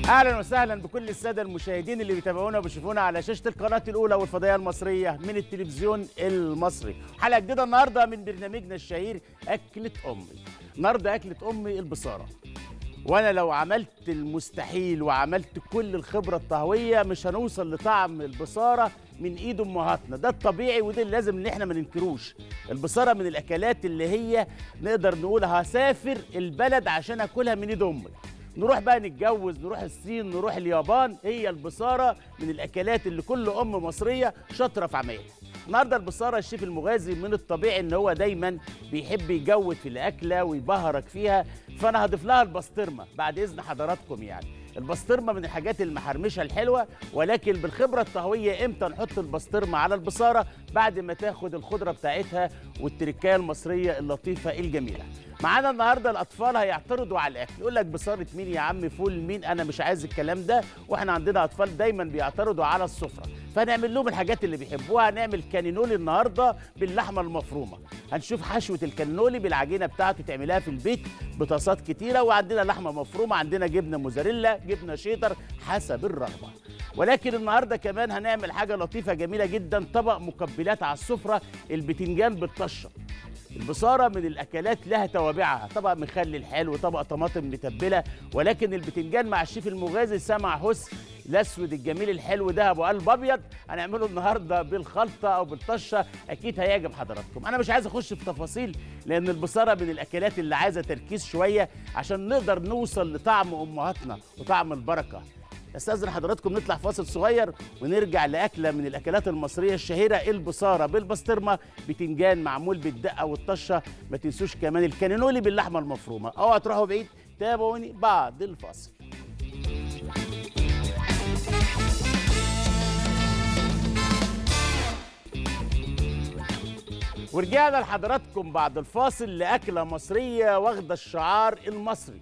اهلا وسهلا بكل الساده المشاهدين اللي بيتابعونا وبيشوفونا على شاشه القناه الاولى والفضائيه المصريه من التلفزيون المصري حلقه جديده النهارده من برنامجنا الشهير اكله امي النهارده اكله امي البصاره وانا لو عملت المستحيل وعملت كل الخبره الطهويه مش هنوصل لطعم البصاره من ايد امهاتنا ده الطبيعي وده اللي لازم ان احنا ما ننكروش البصاره من الاكلات اللي هي نقدر نقول هسافر البلد عشان اكلها من ايد امي نروح بقى نتجوز نروح الصين نروح اليابان هي البصاره من الاكلات اللي كل ام مصريه شاطره في عمايلها النهارده البصاره الشيف المغازي من الطبيعي ان هو دايما بيحب يجود في الاكله ويبهرك فيها فانا هضيف لها البسطرمه بعد اذن حضراتكم يعني البسطرمه من الحاجات المحرمشه الحلوه ولكن بالخبره الطهويه امتى نحط البسطرمه على البصاره بعد ما تاخد الخضره بتاعتها والتركايه المصريه اللطيفه الجميله معانا النهارده الاطفال هيعترضوا على الاكل يقول لك بصاره مين يا عم فول مين انا مش عايز الكلام ده واحنا عندنا اطفال دايما بيعترضوا على السفره فنعمل لهم الحاجات اللي بيحبوها هنعمل كانينولي النهارده باللحمه المفرومه هنشوف حشوه الكانينولي بالعجينه بتاعته تعملها في البيت بطاسات كتيره وعندنا لحمه مفرومه عندنا جبنه موزاريلا جبنه شيدر حسب الرغبه ولكن النهارده كمان هنعمل حاجه لطيفه جميله جدا طبق مقبلات على السفره البتنجان بالطشه البصارة من الأكلات لها توابعها طبق مخلل حلو طبق طماطم متبلة ولكن البتنجان مع الشيف المغازي سمع حس الأسود الجميل الحلو ده أبو قلب أبيض هنعمله النهاردة بالخلطة أو بالطشة أكيد هيعجب حضراتكم أنا مش عايز أخش في تفاصيل لأن البصارة من الأكلات اللي عايزة تركيز شوية عشان نقدر نوصل لطعم أمهاتنا وطعم البركة استاذن حضراتكم نطلع فاصل صغير ونرجع لاكله من الاكلات المصريه الشهيره البصاره بالبسطرمه بتنجان معمول بالدقه والطشه ما تنسوش كمان الكانينولي باللحمه المفرومه اوعوا تروحوا بعيد تابعوني بعد الفاصل ورجعنا لحضراتكم بعد الفاصل لاكله مصريه واخده الشعار المصري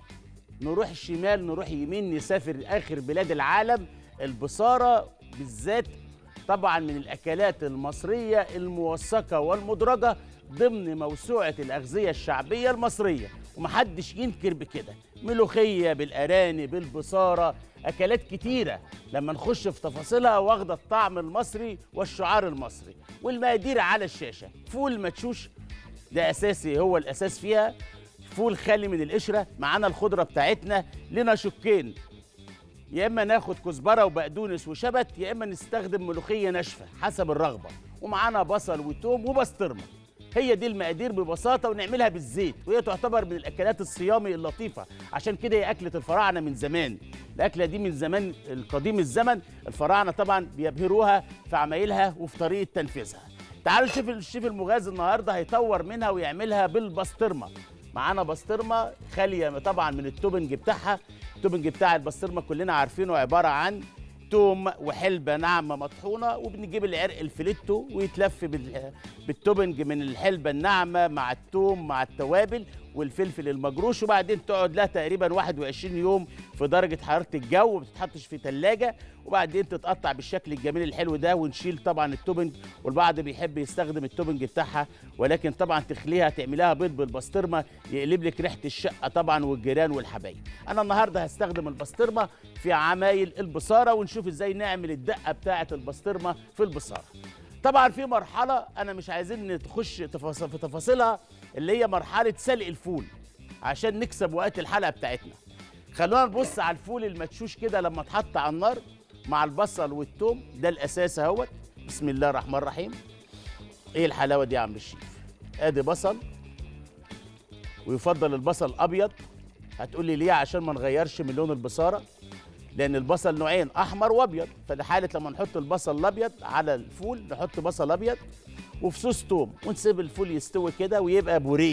نروح الشمال نروح يمين نسافر اخر بلاد العالم البصاره بالذات طبعا من الاكلات المصريه الموثقه والمدرجه ضمن موسوعه الاغذيه الشعبيه المصريه ومحدش ينكر بكده ملوخيه بالارانب بالبصاره اكلات كتيره لما نخش في تفاصيلها واخده الطعم المصري والشعار المصري والمقادير على الشاشه فول مدشوش ده اساسي هو الاساس فيها فول خالي من القشره معانا الخضره بتاعتنا لنا شقين يا اما ناخد كزبره وبقدونس وشبت يا اما نستخدم ملوخيه ناشفه حسب الرغبه ومعانا بصل وتوم وبسطرمه هي دي المقادير ببساطه ونعملها بالزيت وهي تعتبر من الاكلات الصيامي اللطيفه عشان كده هي اكله الفراعنه من زمان الاكله دي من زمان القديم الزمن الفراعنه طبعا بيبهروها في عمايلها وفي طريقه تنفيذها تعالوا نشوف الشيف المغازي النهارده هيطور منها ويعملها بالبسطرمه معانا بسطرمه خاليه طبعا من التوبنج بتاعها التوبنج بتاع البسطرمه كلنا عارفينه عباره عن توم وحلبه ناعمه مطحونه وبنجيب العرق الفليتو ويتلف بالتوبنج من الحلبه الناعمه مع التوم مع التوابل والفلفل المجروش وبعدين تقعد لها تقريبا 21 يوم في درجه حراره الجو ما بتتحطش في ثلاجه وبعدين تتقطع بالشكل الجميل الحلو ده ونشيل طبعا التوبنج والبعض بيحب يستخدم التوبنج بتاعها ولكن طبعا تخليها تعملها بيض بالبسطرمه يقلب لك ريحه الشقه طبعا والجيران والحبايب انا النهارده هستخدم البسطرمه في عمايل البصاره ونشوف ازاي نعمل الدقه بتاعه البسطرمه في البصاره طبعا في مرحله انا مش عايزين نخش في تفاصيلها اللي هي مرحله سلق الفول عشان نكسب وقت الحلقه بتاعتنا خلونا نبص على الفول المدشوش كده لما اتحط على النار مع البصل والثوم ده الاساس اهوت بسم الله الرحمن الرحيم ايه الحلاوه دي يا عم الشيف ادي بصل ويفضل البصل ابيض هتقول لي ليه عشان ما نغيرش من لون البصاره لان البصل نوعين احمر وابيض فلحاله لما نحط البصل الابيض على الفول نحط بصل ابيض وفصوص توم ونسيب الفول يستوي كده ويبقى بوريه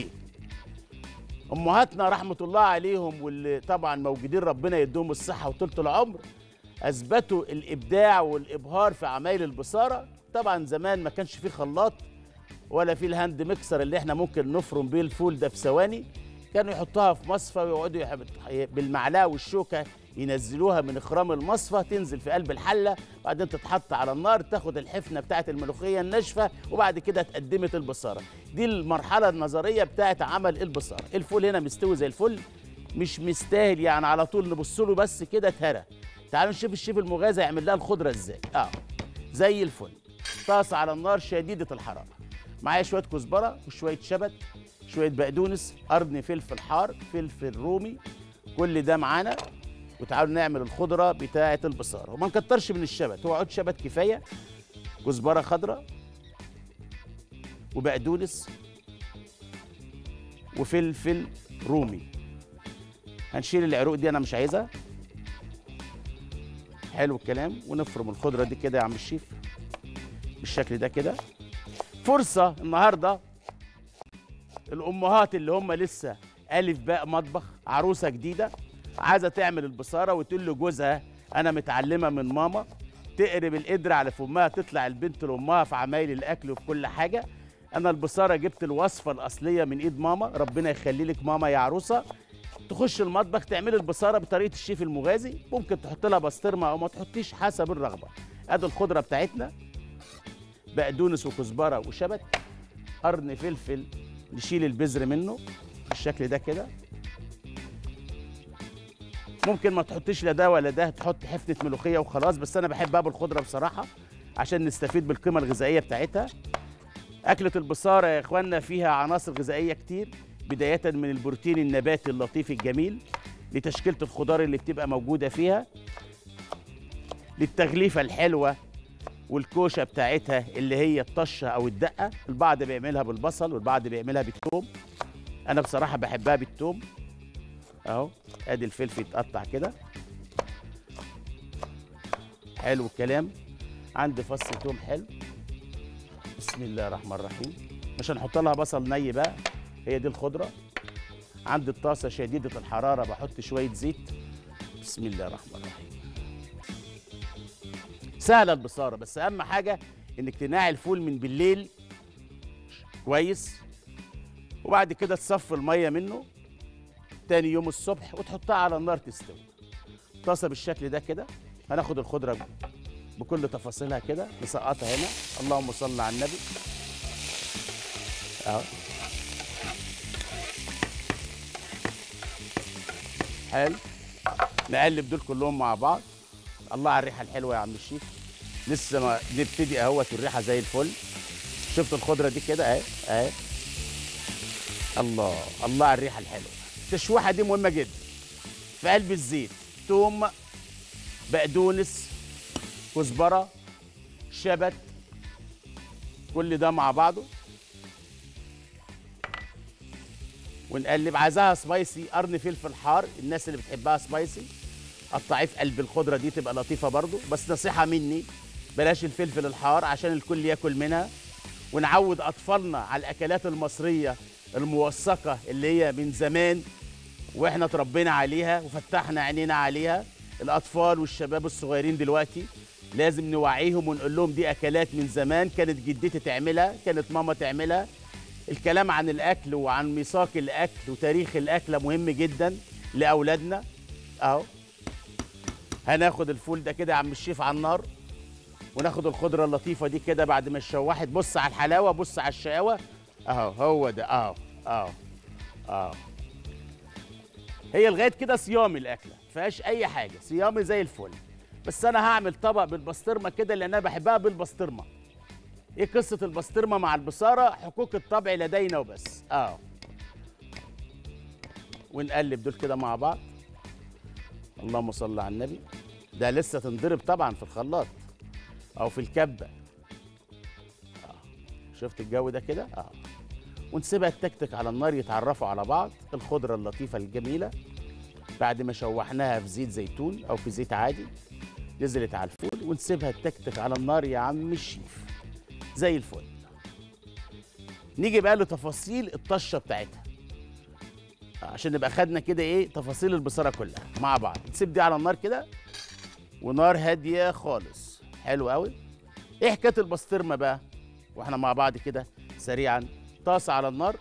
امهاتنا رحمه الله عليهم واللي طبعا موجودين ربنا يديهم الصحه وطولة العمر اثبتوا الابداع والابهار في عمايل البصاره طبعا زمان ما كانش فيه خلاط ولا فيه الهاند ميكسر اللي احنا ممكن نفرم بيه الفول ده في ثواني كانوا يحطوها في مصفى ويقعدوا بالمعلقه والشوكه ينزلوها من اخرام المصفى تنزل في قلب الحله بعدين تتحط على النار تاخد الحفنه بتاعه الملوخيه الناشفه وبعد كده اتقدمت البصاره دي المرحله النظريه بتاعه عمل البصاره الفول هنا مستوي زي الفل مش مستاهل يعني على طول نبص له بس كده اتهرى تعالوا نشوف الشيف المغازي هيعمل لها الخضره ازاي اه زي الفل طاسه على النار شديده الحراره معايا شويه كزبره وشويه شبت شويه بقدونس قرن فلفل حار فلفل رومي كل ده معانا وتعالوا نعمل الخضره بتاعه البصاره وما نكترش من الشبت هو عود شبت كفايه كزبره خضراء وبقدونس وفلفل رومي هنشيل العروق دي انا مش عايزها حلو الكلام ونفرم الخضره دي كده يا عم الشيف بالشكل ده كده فرصه النهارده الامهات اللي هم لسه الف باء مطبخ عروسه جديده عايزه تعمل البصاره وتقول لجوزها انا متعلمه من ماما تقرب القدر على فمها تطلع البنت لامها في عمايل الاكل وفي كل حاجه انا البصاره جبت الوصفه الاصليه من ايد ماما ربنا يخلي لك ماما يا عروسه تخش المطبخ تعملي البصاره بطريقه الشيف المغازي ممكن تحط لها بسطرمه او ما تحطيش حسب الرغبه ادي الخضره بتاعتنا بقدونس وكزبره وشبت قرن فلفل نشيل البذر منه بالشكل ده كده ممكن ما تحطيش لا ده ولا ده تحط حفنه ملوخيه وخلاص بس انا بحبها بالخضره بصراحه عشان نستفيد بالقيمه الغذائيه بتاعتها أكلة البصارة يا إخواننا فيها عناصر غذائية كتير بداية من البروتين النباتي اللطيف الجميل لتشكيلة الخضار اللي بتبقى موجودة فيها للتغليفة الحلوة والكوشة بتاعتها اللي هي الطشة أو الدقة البعض بيعملها بالبصل والبعض بيعملها بالثوم أنا بصراحة بحبها بالثوم أهو أدي الفلفل يتقطع كده حلو الكلام عندي فص ثوم حلو بسم الله الرحمن الرحيم مش هنحط لها بصل ني بقى هي دي الخضره عندي الطاسه شديده الحراره بحط شويه زيت بسم الله الرحمن الرحيم سهله البصاره بس اهم حاجه انك تنقعي الفول من بالليل كويس وبعد كده تصفي الميه منه تاني يوم الصبح وتحطها على النار تستوي طاسه بالشكل ده كده هناخد الخضره بكل تفاصيلها كده نسقطها هنا اللهم صل على النبي اهو حلو نقلب دول كلهم مع بعض الله على الريحه الحلوه يا عم الشيف لسه ما نبتدي اهوت الريحه زي الفل شفت الخضره دي كده اهي اهي الله الله على الريحه الحلوه التشويحه دي مهمه جدا في قلب الزيت توم بقدونس كزبره شبت كل ده مع بعضه ونقلب عايزاها سبايسي قرن فلفل حار الناس اللي بتحبها سبايسي قطعيه في قلب الخضره دي تبقى لطيفه برضو بس نصيحه مني بلاش الفلفل الحار عشان الكل ياكل منها ونعود اطفالنا على الاكلات المصريه الموثقه اللي هي من زمان واحنا اتربينا عليها وفتحنا عينينا عليها الاطفال والشباب الصغيرين دلوقتي لازم نوعيهم ونقول لهم دي اكلات من زمان كانت جدتي تعملها كانت ماما تعملها الكلام عن الاكل وعن ميثاق الاكل وتاريخ الاكله مهم جدا لاولادنا اهو هناخد الفول ده كده يا عم الشيف على النار وناخد الخضره اللطيفه دي كده بعد ما اتشوحت بص على الحلاوه بص على الشقاوه اهو هو ده اهو اهو اهو هي لغايه كده صيامي الاكله ما فيهاش اي حاجه صيامي زي الفل بس انا هعمل طبق بالبسطرمه كده لان انا بحبها بالبسطرمه ايه قصه البسطرمه مع البصاره حقوق الطبع لدينا وبس اه ونقلب دول كده مع بعض اللهم صل على النبي ده لسه تنضرب طبعا في الخلاط او في الكبه آه. شفت الجو ده كده اه ونسيبها تكتك على النار يتعرفوا على بعض الخضره اللطيفه الجميله بعد ما شوحناها في زيت زيتون او في زيت عادي نزلت على الفول ونسيبها تكتك على النار يا عم الشيف زي الفل نيجي بقى لتفاصيل الطشه بتاعتها عشان نبقى خدنا كده ايه تفاصيل البصاره كلها مع بعض نسيب دي على النار كده ونار هاديه خالص حلو قوي ايه حكايه البسطرمه بقى واحنا مع بعض كده سريعا طاسه على النار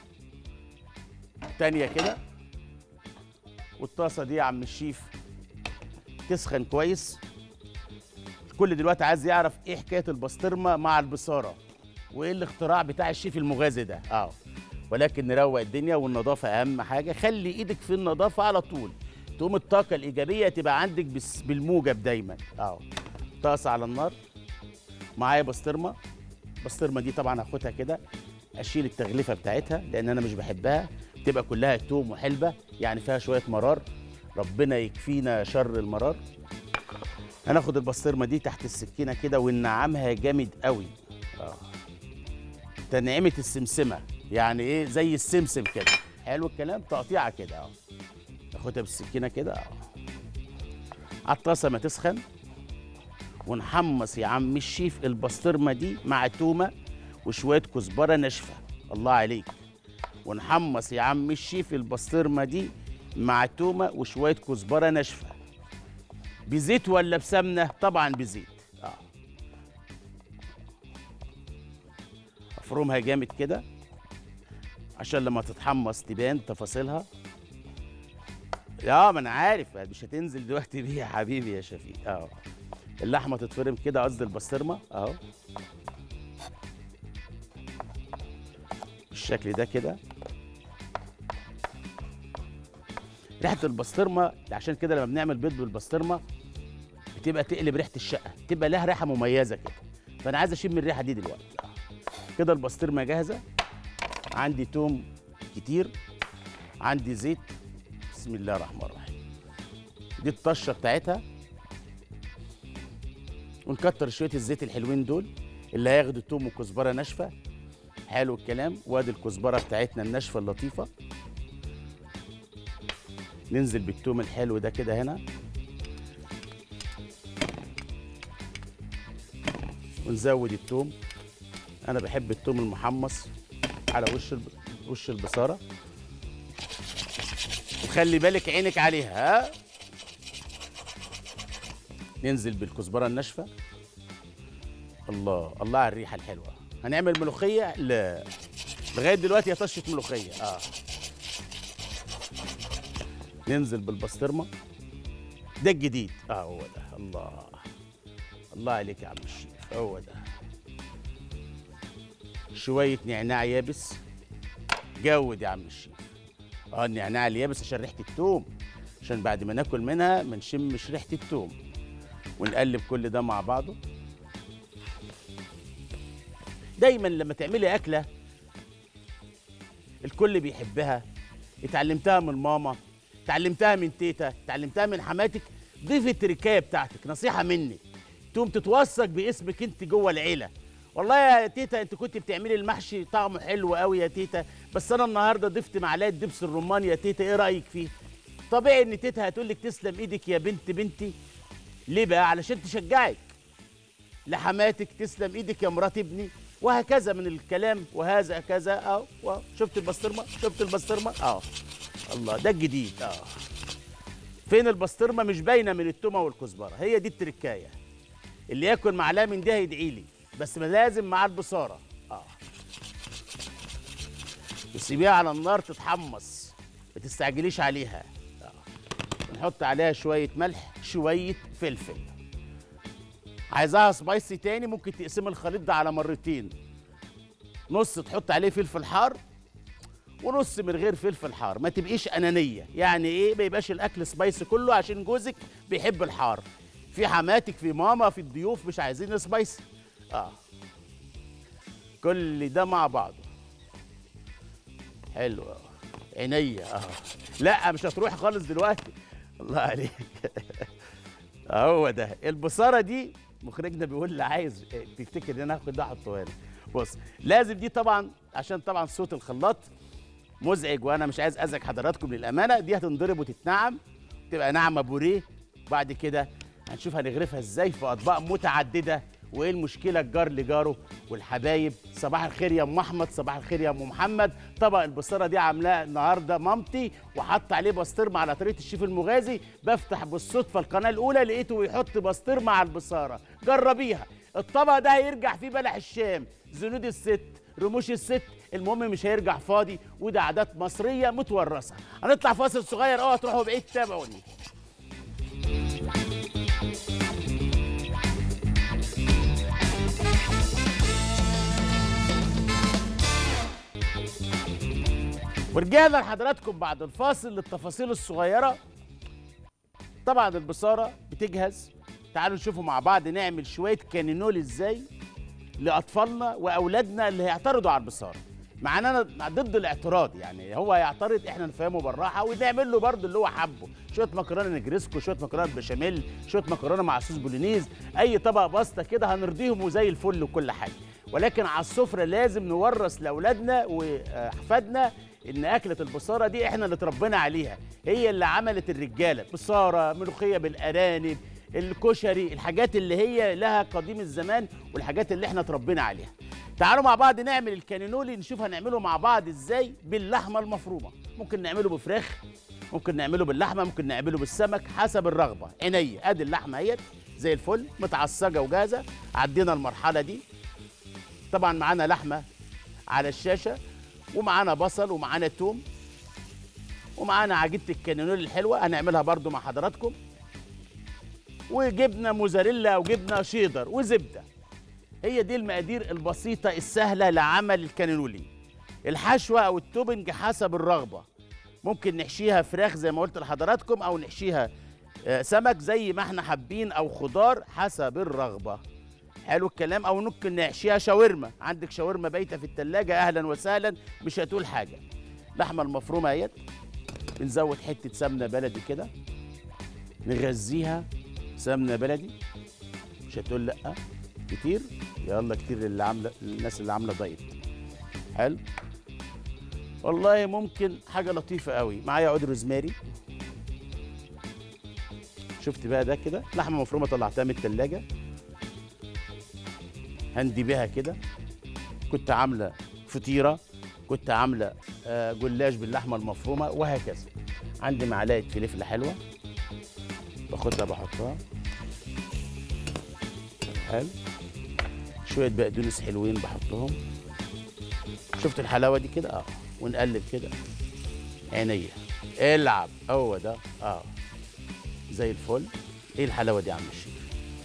تانية كده والطاسه دي يا عم الشيف تسخن كويس الكل دلوقتي عايز يعرف ايه حكايه البسطرمه مع البصاره وايه الاختراع بتاع الشيف المغازي ده اه ولكن نروق الدنيا والنظافه اهم حاجه خلي ايدك في النظافه على طول تقوم الطاقه الايجابيه تبقى عندك بس بالموجب دايما اهو طاسه على النار معايا بسطرمه البسطرمه دي طبعا هاخدها كده اشيل التغليفه بتاعتها لان انا مش بحبها تبقى كلها توم وحلبه يعني فيها شويه مرار ربنا يكفينا شر المرار هناخد البسطرمه دي تحت السكينه كده وننعمها جامد قوي اه تنعيمه السمسمه يعني ايه زي السمسم كده حلو الكلام تقطيعه كده اهو ناخدها بالسكينه كده اهو على الطاسه ما تسخن ونحمص يا عم الشيف البسطرمه دي مع تومه وشويه كزبره ناشفه الله عليك ونحمص يا عم الشيف البسطرمه دي مع تومه وشويه كزبره ناشفه بزيت ولا بسمنه طبعا بزيت اه افرمها جامد كده عشان لما تتحمص تبان تفاصيلها يا ما انا عارف مش هتنزل دلوقتي بيه يا حبيبي يا شفيق اه اللحمه تتفرم كده قصدي البسطرمه اهو بالشكل ده كده ريحه البسطرمه عشان كده لما بنعمل بيض بالبسطرمه بتبقى تقلب ريحه الشقه تبقى لها ريحه مميزه كده فانا عايز اشم الريحه دي دلوقتي كده البسطرمه جاهزه عندي توم كتير عندي زيت بسم الله الرحمن الرحيم دي الطشه بتاعتها ونكتر شويه الزيت الحلوين دول اللي هياخدوا توم وكزبره ناشفه حلو الكلام وادي الكزبره بتاعتنا الناشفه اللطيفه ننزل بالتوم الحلو ده كده هنا ونزود التوم انا بحب التوم المحمص على وش الب... وش البصاره وخلي بالك عينك عليها ها ننزل بالكزبره الناشفه الله الله على الريحه الحلوه هنعمل ملوخيه لا لغايه دلوقتي هي طشه ملوخيه اه ننزل بالبسطرمه ده الجديد اه هو ده الله الله عليك يا عم الشيف هو ده شويه نعناع يابس جود يا عم الشيف اه النعناع اليابس عشان ريحه التوم عشان بعد ما ناكل منها ما نشمش ريحه التوم ونقلب كل ده مع بعضه دايما لما تعملي اكله الكل بيحبها اتعلمتها من ماما اتعلمتها من تيتا اتعلمتها من حماتك ضيفي التركايه بتاعتك نصيحه مني تقوم تتوثق باسمك انت جوه العيله والله يا تيتا انت كنت بتعملي المحشي طعمه حلو قوي يا تيتا بس انا النهارده ضفت معلقه دبس الرمان يا تيتا ايه رايك فيه طبيعي ان تيتا هتقول لك تسلم ايدك يا بنت بنتي ليه بقى علشان تشجعك لحماتك تسلم ايدك يا مرات ابني وهكذا من الكلام وهذا كذا اه واو. شفت البسطرمه شفت البسطرمه اه الله ده الجديد اه فين البسطرمه مش باينه من التومه والكزبره هي دي التركايه اللي ياكل معلقه من دي هيدعي لي بس ما لازم مع البصاره اه وسيبيها على النار تتحمص ما تستعجليش عليها آه. نحط عليها شويه ملح شويه فلفل عايزاها سبايسي تاني ممكن تقسم الخليط ده على مرتين نص تحط عليه فلفل حار ونص من غير فلفل حار ما تبقيش انانيه يعني ايه ما يبقاش الاكل سبايسي كله عشان جوزك بيحب الحار في حماتك في ماما في الضيوف مش عايزين سبايسي اه كل ده مع بعضه حلو أوي. عينيا اه لا مش هتروح خالص دلوقتي الله عليك هو ده البصاره دي مخرجنا بيقول لي عايز إيه، تفتكر ان انا هاخد ده احطه هنا بص لازم دي طبعا عشان طبعا صوت الخلاط مزعج وانا مش عايز ازعج حضراتكم للامانه دي هتنضرب وتتنعم تبقى ناعمه بوريه بعد كده هنشوف هنغرفها ازاي في اطباق متعدده وايه المشكله الجار لجاره والحبايب صباح الخير يا ام احمد صباح الخير يا ام محمد طبق البصاره دي عاملاه النهارده مامتي وحط عليه بسطرمه على طريقه الشيف المغازي بفتح بالصدفه القناه الاولى لقيته بيحط بسطرمه على البصاره جربيها الطبق ده هيرجع فيه بلح الشام زنود الست رموش الست المهم مش هيرجع فاضي وده عادات مصريه متورثه هنطلع فاصل صغير اوعى تروحوا بعيد تابعوني ورجعنا لحضراتكم بعد الفاصل للتفاصيل الصغيرة طبعا البصارة بتجهز تعالوا نشوفوا مع بعض نعمل شوية كانينولي ازاي لأطفالنا وأولادنا اللي هيعترضوا على البصارة معانا أنا ضد الاعتراض يعني هو هيعترض احنا نفهمه بالراحة ونعمل له برضه اللي هو حبه شوية مكرونة نجرسكو شوية مكرونة بشاميل شوية مكرونة مع صوص بولينيز أي طبق باستا كده هنرضيهم وزي الفل وكل حاجة ولكن على السفرة لازم نورث لأولادنا وأحفادنا ان اكله البصاره دي احنا اللي اتربينا عليها هي اللي عملت الرجاله بصاره ملوخيه بالارانب الكشري الحاجات اللي هي لها قديم الزمان والحاجات اللي احنا اتربينا عليها تعالوا مع بعض نعمل الكانينولي نشوف هنعمله مع بعض ازاي باللحمه المفرومه ممكن نعمله بفراخ ممكن نعمله باللحمه ممكن نعمله بالسمك حسب الرغبه عينيا ادي اللحمه اهيت زي الفل متعصجه وجاهزه عدينا المرحله دي طبعا معانا لحمه على الشاشه ومعانا بصل ومعانا توم ومعانا عجينه الكانينولي الحلوه هنعملها برضو مع حضراتكم وجبنه موزاريلا وجبنه شيدر وزبده هي دي المقادير البسيطه السهله لعمل الكانينولي الحشوه او التوبنج حسب الرغبه ممكن نحشيها فراخ زي ما قلت لحضراتكم او نحشيها آه، سمك زي ما احنا حابين او خضار حسب الرغبه حلو الكلام او ممكن نحشيها شاورما عندك شاورما بايته في التلاجة اهلا وسهلا مش هتقول حاجه لحمه المفرومه اهيت بنزود حته سمنه بلدي كده نغذيها سمنه بلدي مش هتقول لا كتير يلا كتير اللي عامله الناس اللي عامله دايت حلو والله ممكن حاجه لطيفه قوي معايا عود روزماري شفت بقى ده كده لحمه مفرومه طلعتها من التلاجة هندي بيها كده كنت عامله فطيره كنت عامله آه، جلاش باللحمه المفرومه وهكذا عندي معلقه فلفله حلوه باخدها بحطها حلو شويه بقدونس حلوين بحطهم شفت الحلاوه دي كده اه ونقلب كده عينيا العب هو ده اه زي الفل ايه الحلاوه دي يا عم الشيخ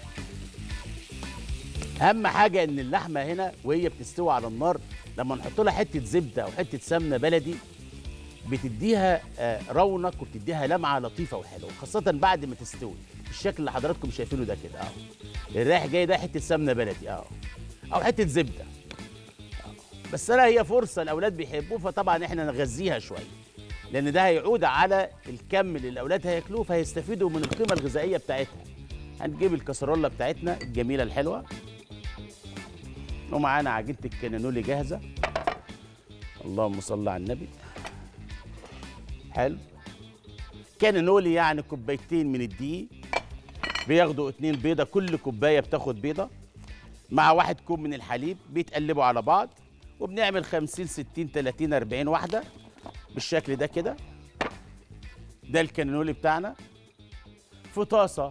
اهم حاجه ان اللحمه هنا وهي بتستوي على النار لما نحط لها حته زبده او حته سمنه بلدي بتديها آه، رونق وبتديها لمعه لطيفه وحلوه خاصه بعد ما تستوي الشكل اللي حضراتكم شايفينه ده كده اهو الرايح جاي ده حته سمنه بلدي اهو او حته زبده أهو. بس انا هي فرصه الاولاد بيحبوه فطبعا احنا نغذيها شويه لان ده هيعود على الكم اللي الاولاد هياكلوه فهيستفيدوا من القيمه الغذائيه بتاعتها هنجيب الكسرولة بتاعتنا الجميله الحلوه ومعانا عجينه الكانينولي جاهزه اللهم صل على النبي حلو كانينولي يعني كوبايتين من الدقيق بياخدوا اتنين بيضه كل كوبايه بتاخد بيضه مع واحد كوب من الحليب بيتقلبوا على بعض وبنعمل 50 60 30 40 واحده بالشكل ده كده ده الكانينولي بتاعنا في طاسه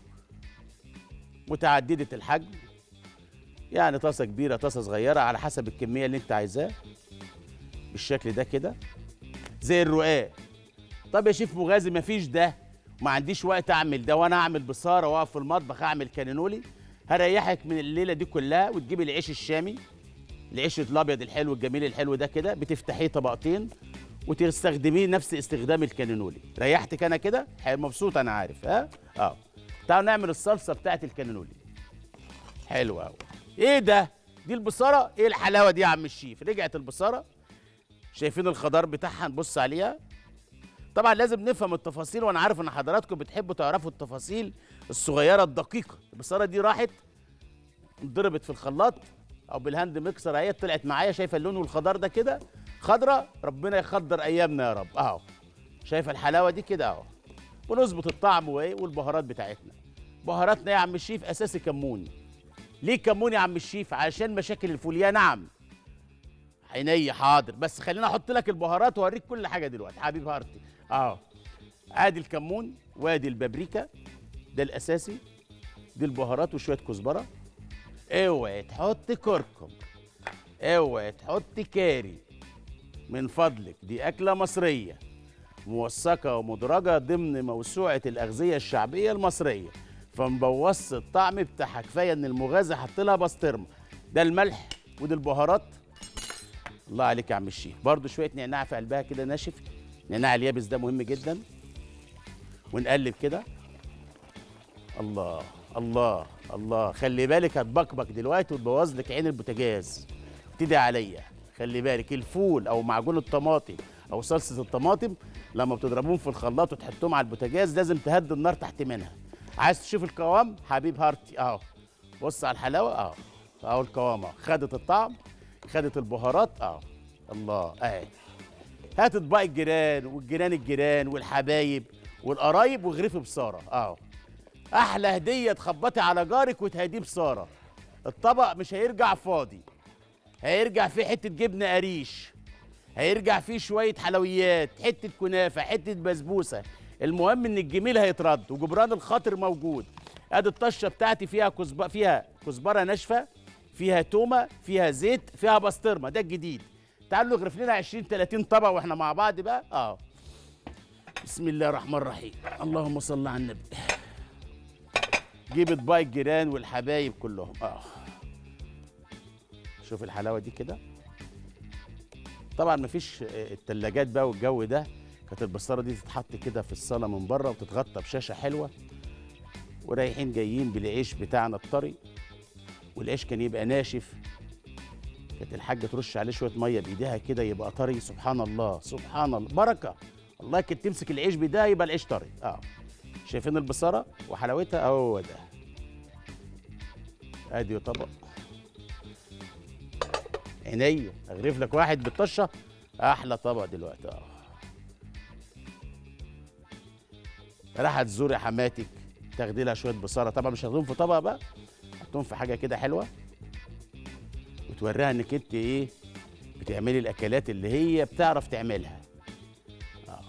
متعدده الحجم يعني طاسه كبيره طاسه صغيره على حسب الكميه اللي انت عايزاه بالشكل ده كده زي الرقاق طب يا شيف مغازي مفيش ده ما عنديش وقت اعمل ده وانا اعمل بصاره واقف في المطبخ اعمل كانينولي هريحك من الليله دي كلها وتجيبي العيش الشامي العيش الابيض الحلو الجميل الحلو ده كده بتفتحيه طبقتين وتستخدميه نفس استخدام الكانينولي ريحتك انا كده مبسوط انا عارف ها اه تعالوا نعمل الصلصه بتاعت الكانينولي حلو قوي ايه ده دي البصاره ايه الحلاوه دي يا عم الشيف رجعت البصاره شايفين الخضار بتاعها نبص عليها طبعا لازم نفهم التفاصيل وانا عارف ان حضراتكم بتحبوا تعرفوا التفاصيل الصغيره الدقيقه البصاره دي راحت انضربت في الخلاط او بالهاند ميكسر اهي طلعت معايا شايفه اللون والخضار ده كده خضره ربنا يخضر ايامنا يا رب اهو شايفه الحلاوه دي كده اهو ونظبط الطعم وايه والبهارات بتاعتنا بهاراتنا يا عم الشيف اساسي كمون ليه كمون يا عم الشيف عشان مشاكل الفوليا نعم عيني حاضر بس خليني احط لك البهارات واوريك كل حاجه دلوقتي حبيب هارتي اهو ادي الكمون وادي البابريكا ده الاساسي دي البهارات وشويه كزبره اوعي تحط كركم اوعي تحط كاري من فضلك دي اكله مصريه موثقه ومدرجه ضمن موسوعه الاغذيه الشعبيه المصريه فمبوظش الطعم بتاعها كفايه ان المغازي حط لها بسطرمه ده الملح ودي البهارات الله عليك يا عم الشيف برضو شويه نعناع في قلبها كده ناشف نعناع اليابس ده مهم جدا ونقلب كده الله الله الله خلي بالك هتبكبك دلوقتي وتبوظ لك عين البوتاجاز ابتدي عليا خلي بالك الفول او معجون الطماطم او صلصه الطماطم لما بتضربوهم في الخلاط وتحطهم على البوتاجاز لازم تهدي النار تحت منها عايز تشوف القوام حبيب هارتي اهو بص على الحلاوه اهو اهو القوام اهو خدت الطعم خدت البهارات اهو الله اهي هات اطباق الجيران والجيران الجيران والحبايب والقرايب وغرفي بصاره اهو احلى هديه تخبطي على جارك وتهديه بصاره الطبق مش هيرجع فاضي هيرجع فيه حته جبنه قريش هيرجع فيه شويه حلويات حته كنافه حته بسبوسه المهم ان الجميل هيترد وجبران الخاطر موجود ادي الطشه بتاعتي فيها كزبره فيها كزبره ناشفه فيها تومه فيها زيت فيها بسطرمه ده الجديد تعالوا نغرف لنا 20 30 طبق واحنا مع بعض بقى اه بسم الله الرحمن الرحيم اللهم صل على النبي جيب اطباق الجيران والحبايب كلهم اه شوف الحلاوه دي كده طبعا مفيش آه، التلاجات بقى والجو ده كانت البصاره دي تتحط كده في الصاله من بره وتتغطى بشاشه حلوه ورايحين جايين بالعيش بتاعنا الطري والعيش كان يبقى ناشف كانت الحاجه ترش عليه شويه ميه بايديها كده يبقى طري سبحان الله سبحان الله بركه الله كانت تمسك العيش بايديها يبقى العيش طري اه شايفين البصاره وحلاوتها هو ده ادي طبق عينيا اغرف لك واحد بالطشه احلى طبق دلوقتي اه راح تزوري حماتك تاخدي لها شويه بصاره طبعا مش هتاخدهم في طبق بقى حطهم في حاجه كده حلوه وتوريها انك انت ايه بتعملي الاكلات اللي هي بتعرف تعملها آه.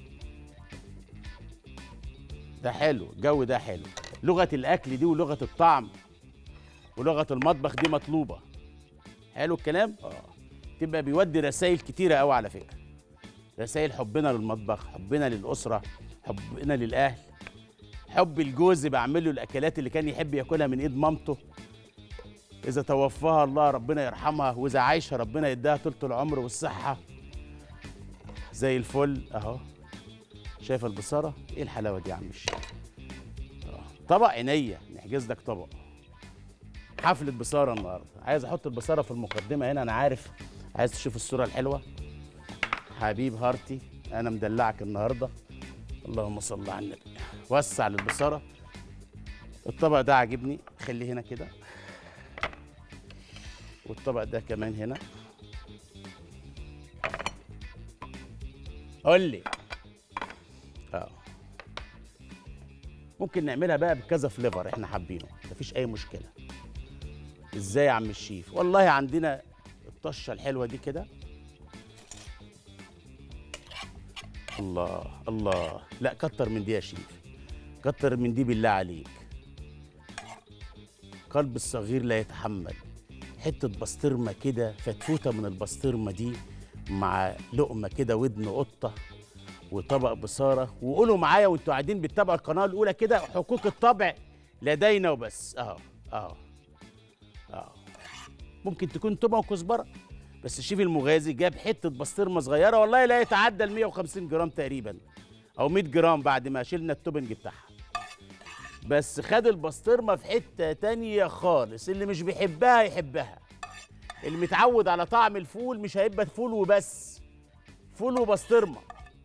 ده حلو الجو ده حلو لغه الاكل دي ولغه الطعم ولغه المطبخ دي مطلوبه حلو الكلام اه تبقى بيودي رسائل كتيره قوي على فكره رسائل حبنا للمطبخ حبنا للاسره حبنا للاهل حب الجوز بعمل له الاكلات اللي كان يحب ياكلها من ايد مامته اذا توفاها الله ربنا يرحمها واذا عايشه ربنا يديها طولة العمر والصحه زي الفل اهو شايف البصاره ايه الحلاوه دي يا عم الشيخ آه. طبق عينيا نحجز لك طبق حفله بصاره النهارده عايز احط البصاره في المقدمه هنا انا عارف عايز تشوف الصوره الحلوه حبيب هارتي انا مدلعك النهارده اللهم صل على النبي وسع للبصاره الطبق ده عاجبني خليه هنا كده والطبق ده كمان هنا قول لي اه ممكن نعملها بقى بكذا فليفر احنا حابينه مفيش اي مشكله ازاي يا عم الشيف والله عندنا الطشه الحلوه دي كده الله الله لا كتر من دي يا شيف كتر من دي بالله عليك قلب الصغير لا يتحمل حته بسطرمه كده فتفوته من البسطرمه دي مع لقمه كده ودن قطه وطبق بصاره وقولوا معايا وانتوا قاعدين بتتابعوا القناه الاولى كده حقوق الطبع لدينا وبس اهو اهو اهو ممكن تكون تومه وكزبره بس الشيف المغازي جاب حته بسطرمه صغيره والله لا يتعدى ال 150 جرام تقريبا او 100 جرام بعد ما شلنا التوبنج بتاعها بس خد البسطرمه في حته تانية خالص اللي مش بيحبها يحبها اللي متعود على طعم الفول مش هيبقى فول وبس فول وبسطرمه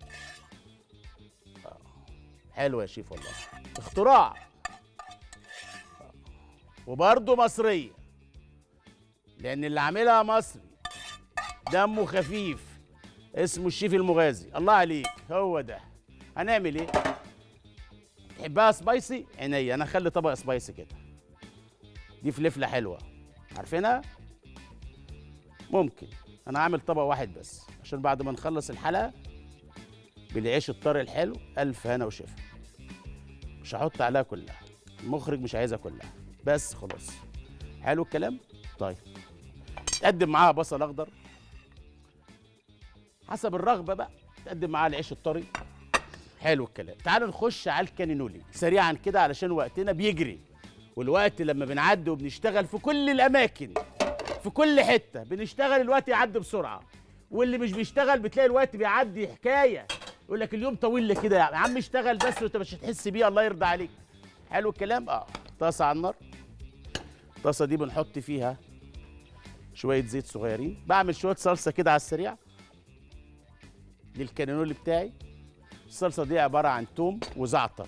آه. حلو يا شيف والله اختراع آه. وبرضه مصريه لان اللي عاملها مصري دمه خفيف اسمه الشيف المغازي الله عليك هو ده هنعمل ايه تحبها سبايسي عينيا انا اخلي طبق سبايسي كده دي فلفله حلوه عارفينها ممكن انا عامل طبق واحد بس عشان بعد ما نخلص الحلقه بالعيش الطري الحلو الف هنا وشفا مش هحط عليها كلها المخرج مش عايزها كلها بس خلاص حلو الكلام طيب تقدم معاها بصل اخضر حسب الرغبه بقى تقدم معاها العيش الطري حلو الكلام تعالوا نخش على الكانينولي سريعا كده علشان وقتنا بيجري والوقت لما بنعدي وبنشتغل في كل الاماكن في كل حته بنشتغل الوقت يعدي بسرعه واللي مش بيشتغل بتلاقي الوقت بيعدي حكايه يقول لك اليوم طويل ليه كده يا عم اشتغل بس وانت مش هتحس بيه الله يرضى عليك حلو الكلام اه طاسه على النار الطاسه دي بنحط فيها شويه زيت صغيرين بعمل شويه صلصه كده على السريع للكانينولي بتاعي الصلصه دي عباره عن توم وزعتر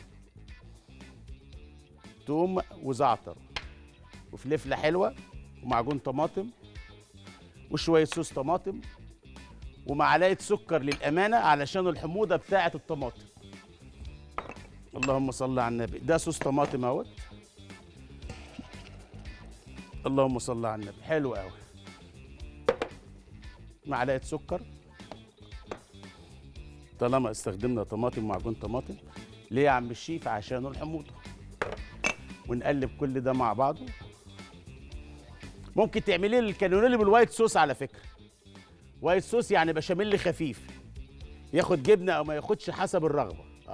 توم وزعتر وفلفله حلوه ومعجون طماطم وشويه صوص طماطم ومعلقه سكر للامانه علشان الحموضه بتاعه الطماطم اللهم صل على النبي ده صوص طماطم اهوت اللهم صل على النبي حلو قوي معلقه سكر طالما استخدمنا طماطم ومعجون طماطم ليه يا عم الشيف عشان الحموضه ونقلب كل ده مع بعضه ممكن تعملي لي الكانولي بالوايت صوص على فكره وايت صوص يعني بشاميل خفيف ياخد جبنه او ما ياخدش حسب الرغبه اه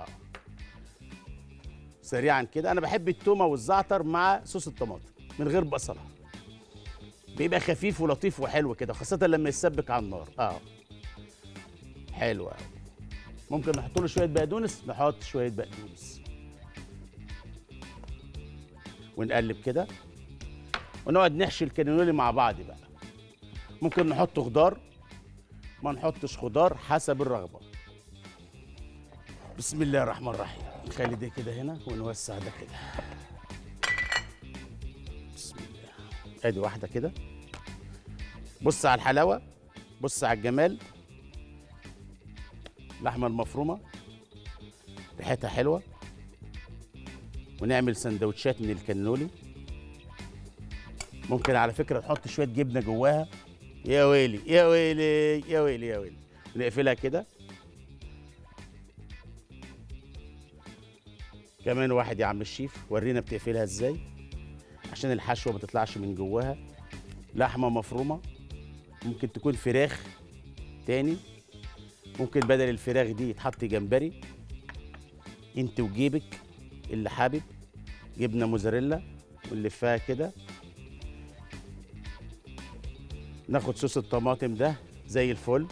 سريعا كده انا بحب التومه والزعتر مع صوص الطماطم من غير بصله بيبقى خفيف ولطيف وحلو كده خاصه لما يتسبك على النار اه حلو قوي ممكن نحط له شويه بقدونس نحط شويه بقدونس ونقلب كده ونقعد نحشي الكانيولي مع بعض بقى ممكن نحط خضار ما نحطش خضار حسب الرغبه بسم الله الرحمن الرحيم نخلي ده كده هنا ونوسع ده كده بسم الله ادي واحده كده بص على الحلاوه بص على الجمال اللحمه المفرومه ريحتها حلوه ونعمل سندوتشات من الكانولي ممكن على فكره نحط شويه جبنه جواها يا ويلي يا ويلي يا ويلي يا ويلي ونقفلها كده كمان واحد يا عم الشيف ورينا بتقفلها ازاي عشان الحشوه ما تطلعش من جواها لحمه مفرومه ممكن تكون فراخ تاني ممكن بدل الفراخ دي يتحط جمبري انت وجيبك اللي حابب جبنه موزاريلا ونلفها كده ناخد صوص الطماطم ده زي الفل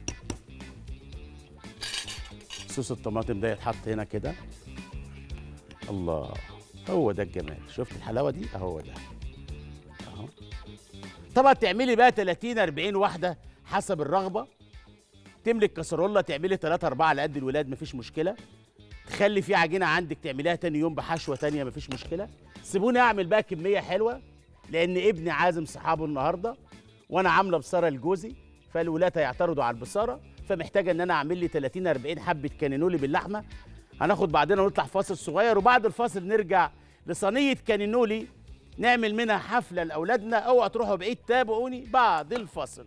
صوص الطماطم ده يتحط هنا كده الله هو ده الجمال شفت الحلاوه دي اهو ده اهو طبعا تعملي بقى 30 40 واحده حسب الرغبه تملك كسرولة تعملي 3 4 على قد الولاد مفيش مشكله تخلي في عجينه عندك تعمليها تاني يوم بحشوه تانية مفيش مشكله سيبوني اعمل بقى كميه حلوه لان ابني عازم صحابه النهارده وانا عامله بصاره لجوزي فالولاد هيعترضوا على البصاره فمحتاجه ان انا اعمل لي 30 40 حبه كانينولي باللحمه هناخد بعدين ونطلع فاصل صغير وبعد الفاصل نرجع لصينيه كانينولي نعمل منها حفله لاولادنا اوعى تروحوا بعيد تابعوني بعد الفاصل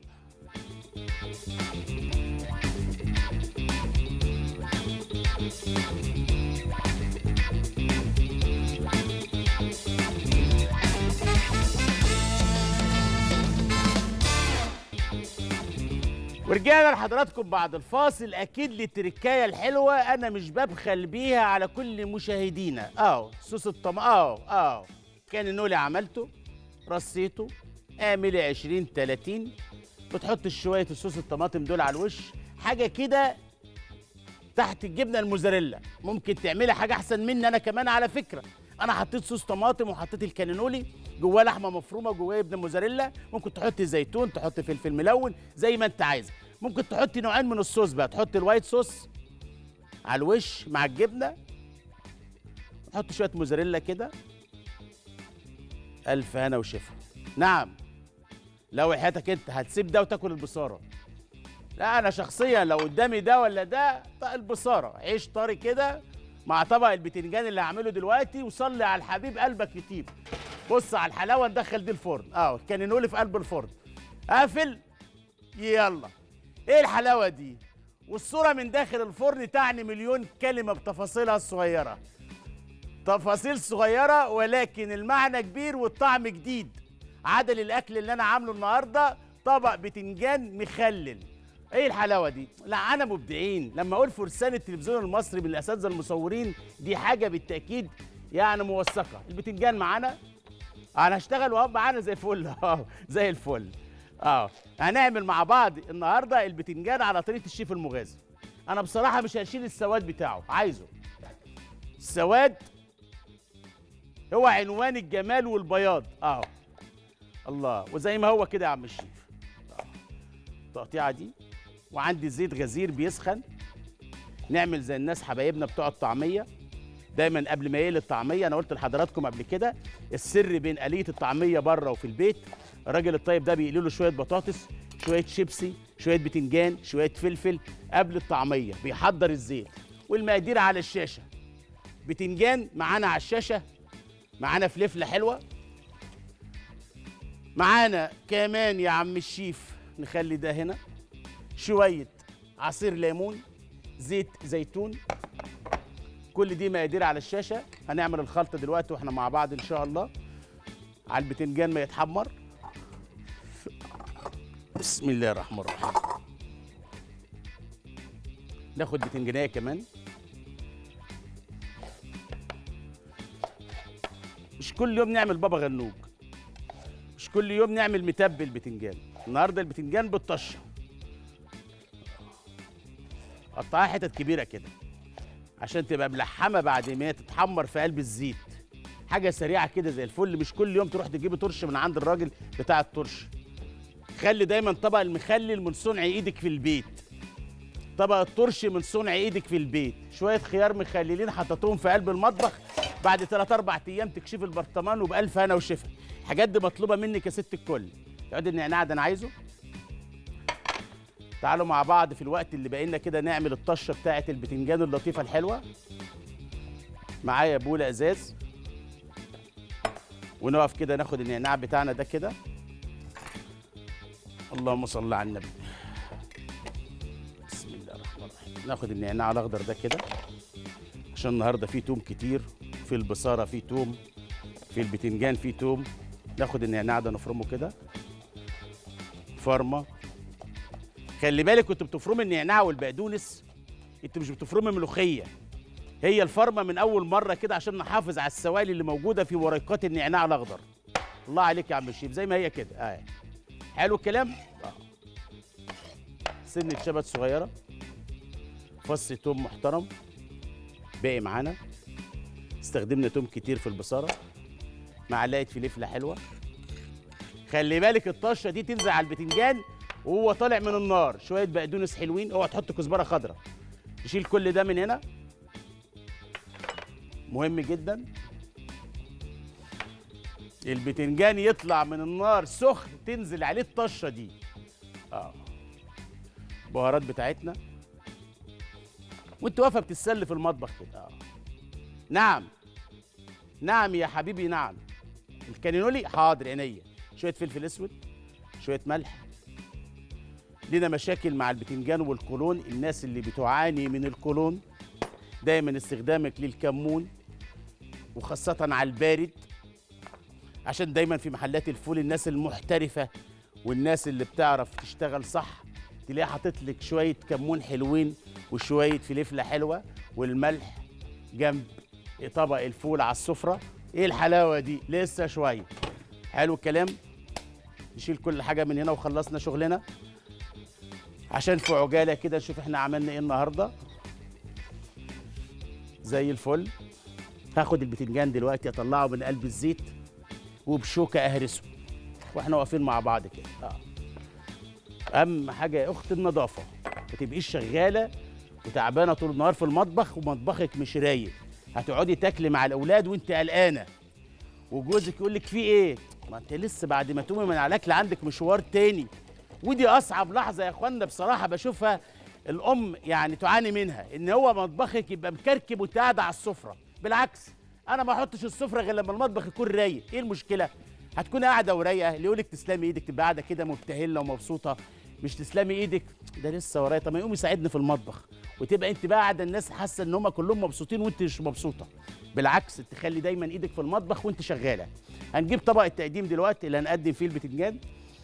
ورجعنا لحضراتكم بعد الفاصل اكيد للتركايه الحلوه انا مش ببخل بيها على كل مشاهدينا اهو صوص الطم اهو اهو كان النولي عملته رصيته اعملي 20 30 بتحط شويه الصوص الطماطم دول على الوش حاجه كده تحت الجبنه الموزاريلا ممكن تعملي حاجه احسن مني انا كمان على فكره انا حطيت صوص طماطم وحطيت الكانينولي جواه لحمه مفرومه جواه جبنه موزاريلا ممكن تحطي زيتون تحطي فلفل ملون زي ما انت عايزه ممكن تحطي نوعين من الصوص بقى تحطي الوايت صوص على الوش مع الجبنه تحط شويه موزاريلا كده الف هنا وشفا نعم لو حياتك انت هتسيب ده وتاكل البصاره لا انا شخصيا لو قدامي ده ولا ده طق البصاره عيش طري كده مع طبق البتنجان اللي هعمله دلوقتي وصلي على الحبيب قلبك يطيب بص على الحلاوه ندخل دي الفرن اه كانينولي في قلب الفرن قافل يلا ايه الحلاوه دي والصوره من داخل الفرن تعني مليون كلمه بتفاصيلها الصغيره تفاصيل صغيره ولكن المعنى كبير والطعم جديد عدل الاكل اللي انا عامله النهارده طبق بتنجان مخلل ايه الحلاوه دي لا انا مبدعين لما اقول فرسان التلفزيون المصري من الاساتذه المصورين دي حاجه بالتاكيد يعني موثقه البتنجان معانا انا هشتغل وهو معانا زي الفل اه زي الفل اه هنعمل مع بعض النهارده البتنجان على طريقه الشيف المغازي انا بصراحه مش هشيل السواد بتاعه عايزه السواد هو عنوان الجمال والبياض اه الله وزي ما هو كده يا عم الشيف آه. التقطيعه دي وعندي زيت غزير بيسخن نعمل زي الناس حبايبنا بتوع الطعميه دايما قبل ما يقلي الطعميه انا قلت لحضراتكم قبل كده السر بين آلية الطعميه بره وفي البيت الراجل الطيب ده بيقلي له شويه بطاطس شويه شيبسي شويه بتنجان شويه فلفل قبل الطعميه بيحضر الزيت والمقادير على الشاشه بتنجان معانا على الشاشه معانا فلفله حلوه معانا كمان يا عم الشيف نخلي ده هنا شويه عصير ليمون زيت زيتون كل دي مقادير على الشاشه هنعمل الخلطه دلوقتي واحنا مع بعض ان شاء الله على البتنجان ما يتحمر بسم الله الرحمن الرحيم ناخد بتنجانيه كمان مش كل يوم نعمل بابا غنوج مش كل يوم نعمل متبل بتنجان النهارده البتنجان بالطشه قطعها حتت كبيره كده عشان تبقى ملحمه بعد ما هي تتحمر في قلب الزيت حاجه سريعه كده زي الفل مش كل يوم تروح تجيبي طرش من عند الراجل بتاع الطرش خلي دايما طبق المخلل من صنع ايدك في البيت طبق الطرش من صنع ايدك في البيت شويه خيار مخللين حطيتهم في قلب المطبخ بعد 3 4 ايام تكشف البرطمان وبالف هنا وشفا الحاجات دي مطلوبه منك يا ست الكل يقعد النعناع ده انا عايزه تعالوا مع بعض في الوقت اللي باقي لنا كده نعمل الطشه بتاعه البتنجان اللطيفه الحلوه معايا بوله ازاز ونقف كده ناخد النعناع بتاعنا ده كده اللهم صل على النبي بسم الله الرحمن الرحيم ناخد النعناع الاخضر ده كده عشان النهارده فيه توم كتير في البصاره فيه توم في البتنجان فيه توم ناخد النعناع ده نفرمه كده فرمه خلي بالك كنتوا بتفرموا النعناع والبقدونس انتوا مش بتفرموا ملوخيه هي الفرمه من اول مره كده عشان نحافظ على السوائل اللي موجوده في ورقات النعناع الاخضر الله عليك يا عم الشيف زي ما هي كده اه حلو الكلام اه سنه شبت صغيره فص توم محترم باقي معانا استخدمنا توم كتير في البصاره معلقه فلفله حلوه خلي بالك الطشه دي تنزل على البتنجان وهو طالع من النار شويه بقدونس حلوين اوعى تحط كزبره خضراء نشيل كل ده من هنا مهم جدا البتنجان يطلع من النار سخن تنزل عليه الطشه دي اه البهارات بتاعتنا وانت واقفه بتتسلي في المطبخ كده اه نعم نعم يا حبيبي نعم الكانينولي حاضر عينيا شويه فلفل اسود شويه ملح لنا مشاكل مع البتنجان والقولون الناس اللي بتعاني من القولون دايما استخدامك للكمون وخاصة على البارد عشان دايما في محلات الفول الناس المحترفة والناس اللي بتعرف تشتغل صح تلاقيه حاطط لك شوية كمون حلوين وشوية فلفلة حلوة والملح جنب طبق الفول على السفرة ايه الحلاوة دي لسه شوية حلو الكلام نشيل كل حاجة من هنا وخلصنا شغلنا عشان في عجاله كده نشوف احنا عملنا ايه النهارده زي الفل هاخد البتنجان دلوقتي اطلعه من قلب الزيت وبشوكه اهرسه واحنا واقفين مع بعض كده اه اهم حاجه يا اخت النظافه ما تبقيش شغاله وتعبانه طول النهار في المطبخ ومطبخك مش رايق هتقعدي تاكلي مع الاولاد وانت قلقانه وجوزك يقول لك في ايه ما انت لسه بعد ما تقومي من على الاكل عندك مشوار تاني ودي اصعب لحظه يا اخوانا بصراحه بشوفها الام يعني تعاني منها ان هو مطبخك يبقى مكركب وانت قاعده على السفره بالعكس انا ما احطش السفره غير لما المطبخ يكون رايق ايه المشكله هتكون قاعده ورايقه اللي يقول لك تسلمي ايدك تبقى قاعده كده مبتهله ومبسوطه مش تسلمي ايدك ده لسه ورايا طب ما يقوم يساعدني في المطبخ وتبقى انت بقى قاعده الناس حاسه ان هم كلهم مبسوطين وانت مش مبسوطه بالعكس تخلي دايما ايدك في المطبخ وانت شغاله هنجيب طبق التقديم دلوقتي اللي هنقدم فيه البتنجان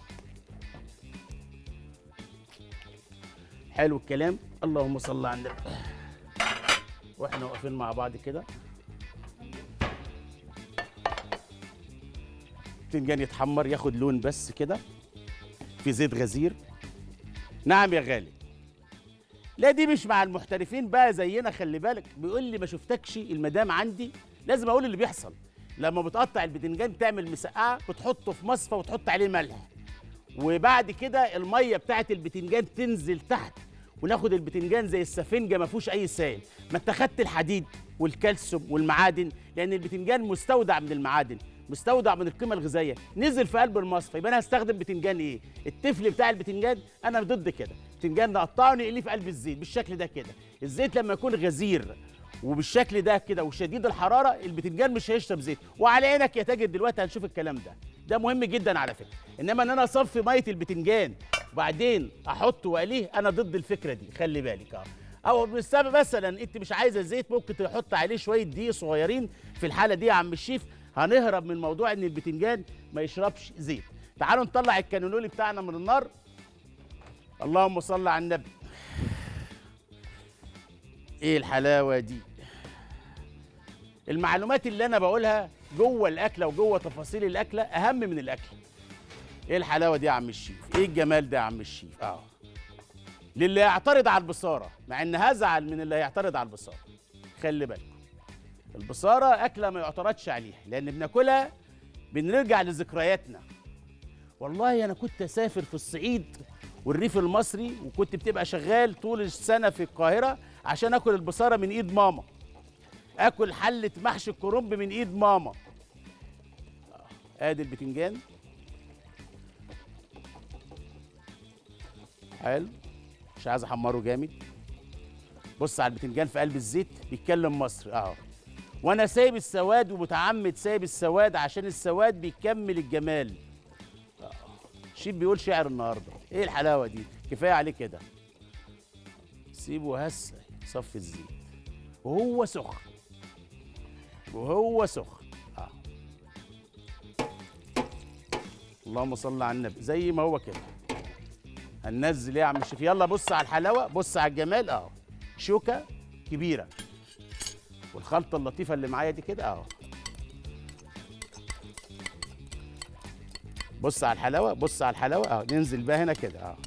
حلو الكلام اللهم صل على النبي واحنا واقفين مع بعض كده البتنجان يتحمر ياخد لون بس كده في زيت غزير نعم يا غالي لا دي مش مع المحترفين بقى زينا خلي بالك بيقول لي ما شفتكش المدام عندي لازم اقول اللي بيحصل لما بتقطع البتنجان تعمل مسقعه بتحطه في مصفى وتحط عليه ملح وبعد كده الميه بتاعت البتنجان تنزل تحت وناخد البتنجان زي السفنجه ما فيهوش اي سائل ما انت خدت الحديد والكالسيوم والمعادن لان البتنجان مستودع من المعادن مستودع من القيمه الغذائيه نزل في قلب المصفى يبقى انا هستخدم بتنجان ايه التفل بتاع البتنجان انا ضد كده البتنجان نقطعه نقليه في قلب الزيت بالشكل ده كده الزيت لما يكون غزير وبالشكل ده كده وشديد الحراره البتنجان مش هيشرب زيت وعلى عينك يا تاجر دلوقتي هنشوف الكلام ده ده مهم جدا على فكره انما ان انا اصفي ميه البتنجان وبعدين احطه واقليه انا ضد الفكره دي خلي بالك اه او بالسبب مثلا انت مش عايزه زيت ممكن تحط عليه شويه دقيق صغيرين في الحاله دي يا عم الشيف هنهرب من موضوع ان البتنجان ما يشربش زيت تعالوا نطلع الكانولولي بتاعنا من النار اللهم صل على النبي ايه الحلاوه دي المعلومات اللي انا بقولها جوه الاكله وجوه تفاصيل الاكله اهم من الاكل ايه الحلاوه دي يا عم الشيف ايه الجمال ده يا عم الشيف اه للي يعترض على البصاره مع ان هزعل من اللي هيعترض على البصاره خلي بالكم البصاره اكله ما يعترضش عليها لان بناكلها بنرجع لذكرياتنا والله انا كنت اسافر في الصعيد والريف المصري وكنت بتبقى شغال طول السنه في القاهره عشان اكل البصاره من ايد ماما اكل حله محشي الكرنب من ايد ماما ادي البتنجان حلو مش عايز احمره جامد بص على البتنجان في قلب الزيت بيتكلم مصر اهو وانا سايب السواد ومتعمد سايب السواد عشان السواد بيكمل الجمال آه. شيف بيقول شعر النهارده ايه الحلاوه دي كفايه عليه كده سيبه هسه صفي الزيت وهو سخن وهو سخن آه. اللهم صل على النبي زي ما هو كده هننزل ايه يا عم الشيف يلا بص على الحلاوه بص على الجمال اهو شوكه كبيره والخلطه اللطيفه اللي معايا دي كده اهو بص على الحلاوه بص على الحلاوه اهو ننزل بقى هنا كده اهو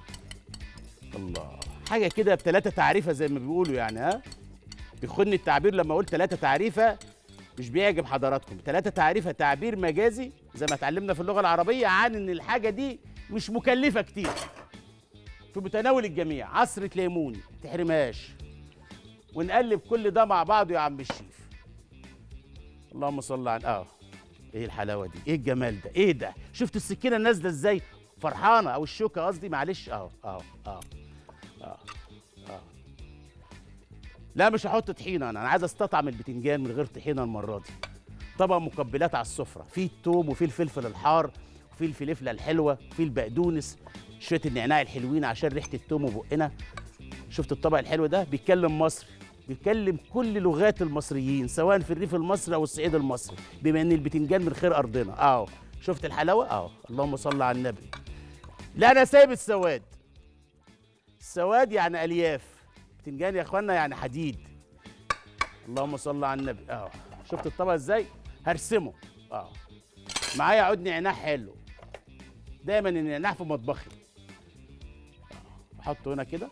الله حاجه كده بثلاثه تعريفه زي ما بيقولوا يعني ها بيخدني التعبير لما اقول ثلاثه تعريفه مش بيعجب حضراتكم ثلاثه تعريفه تعبير مجازي زي ما اتعلمنا في اللغه العربيه عن ان الحاجه دي مش مكلفه كتير في متناول الجميع عصرة ليمون تحرمهاش ونقلب كل ده مع بعضه يا عم الشيف اللهم صل على اه ايه الحلاوه دي ايه الجمال ده ايه ده شفت السكينه نازله ازاي فرحانه او الشوكه قصدي معلش اه اه اه اه اه لا مش هحط طحينه انا انا عايز استطعم البتنجان من غير طحينه المره دي طبق مقبلات على السفره فيه التوم وفيه الفلفل الحار وفيه الفلفله الحلوه وفيه البقدونس شويه النعناع الحلوين عشان ريحه التوم وبقنا شفت الطبق الحلو ده بيتكلم مصري بيتكلم كل لغات المصريين سواء في الريف المصري او الصعيد المصري بما ان البتنجان من خير ارضنا اهو شفت الحلاوه اهو اللهم صل على النبي لا انا سايب السواد السواد يعني الياف بتنجان يا اخوانا يعني حديد اللهم صل على النبي اهو شفت الطبق ازاي هرسمه اه معايا عود نعناع حلو دايما النعناع في مطبخي آه، احطه هنا كده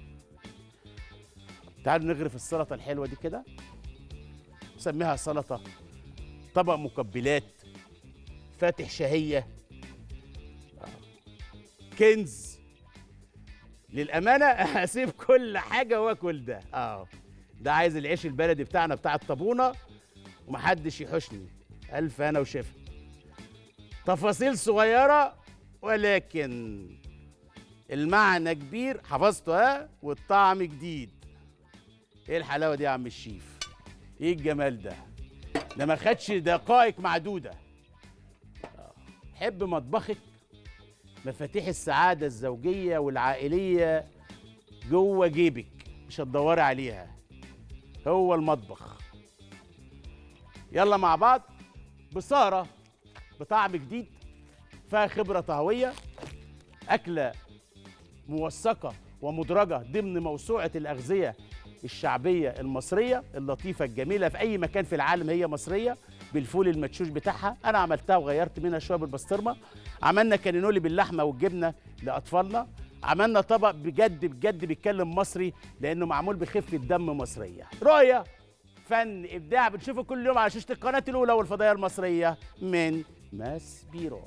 تعالوا نغرف السلطه الحلوه دي كده نسميها سلطه طبق مقبلات فاتح شهيه آه، كنز للامانه هسيب كل حاجه واكل ده اه ده عايز العيش البلدي بتاعنا بتاع الطابونه ومحدش يحوشني الف انا وشفا تفاصيل صغيره ولكن المعنى كبير حفظته ها والطعم جديد ايه الحلاوه دي يا عم الشيف ايه الجمال ده ده ما خدش دقائق معدوده آه. حب مطبخك مفاتيح السعاده الزوجيه والعائليه جوه جيبك مش هتدوري عليها هو المطبخ يلا مع بعض بصاره بطعم جديد فيها خبره طهويه اكله موثقه ومدرجه ضمن موسوعه الاغذيه الشعبيه المصريه اللطيفه الجميله في اي مكان في العالم هي مصريه بالفول المدشوش بتاعها انا عملتها وغيرت منها شويه بالبسطرمه عملنا كانينولي باللحمه والجبنه لاطفالنا عملنا طبق بجد بجد بيتكلم مصري لانه معمول بخفه دم مصريه رؤيه فن ابداع بنشوفه كل يوم على شاشه القناه الاولى والفضائيه المصريه من ماس بيرو